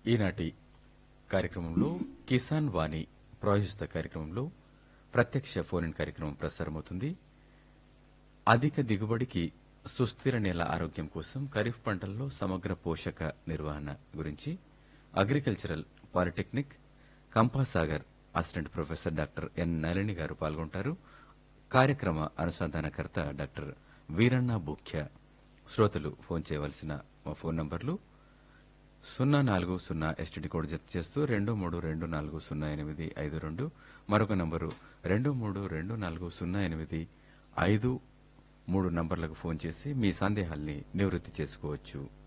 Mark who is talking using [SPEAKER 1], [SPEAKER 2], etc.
[SPEAKER 1] ఈనాటి కార్యక్రమంలో కిసాన్ వాణి ప్రాయోజిత కార్యక్రమంలో ప్రత్యక్ష ఫోన్ ఇన్ కార్యక్రమం ప్రసారమవుతుంది అధిక దిగుబడికి సుస్థిర నేల ఆరోగ్యం కోసం ఖరీఫ్ పంటల్లో సమగ్ర పోషక నిర్వహణ గురించి agricultural polytechnic Kampasagar assistant professor doctor N Nalini garu పాల్గొంటారు కార్యక్రమ అనుసంధానకర్త డాక్టర్ వీరన్న బుఖ్య శ్రోతలు ఫోన్ చేయవలసిన మా ఫోన్ నంబర్లు సున్నా నాలుగు సున్నా ఎస్టీడీ కోడ్ జప్తు చేస్తూ రెండు మూడు రెండు నాలుగు సున్నా ఎనిమిది ఐదు రెండు మరొక నంబరు రెండు మూడు రెండు నాలుగు సున్నా ఎనిమిది ఐదు మూడు నంబర్లకు ఫోన్ చేసి మీ సందేహాల్ని నివృత్తి చేసుకోవచ్చు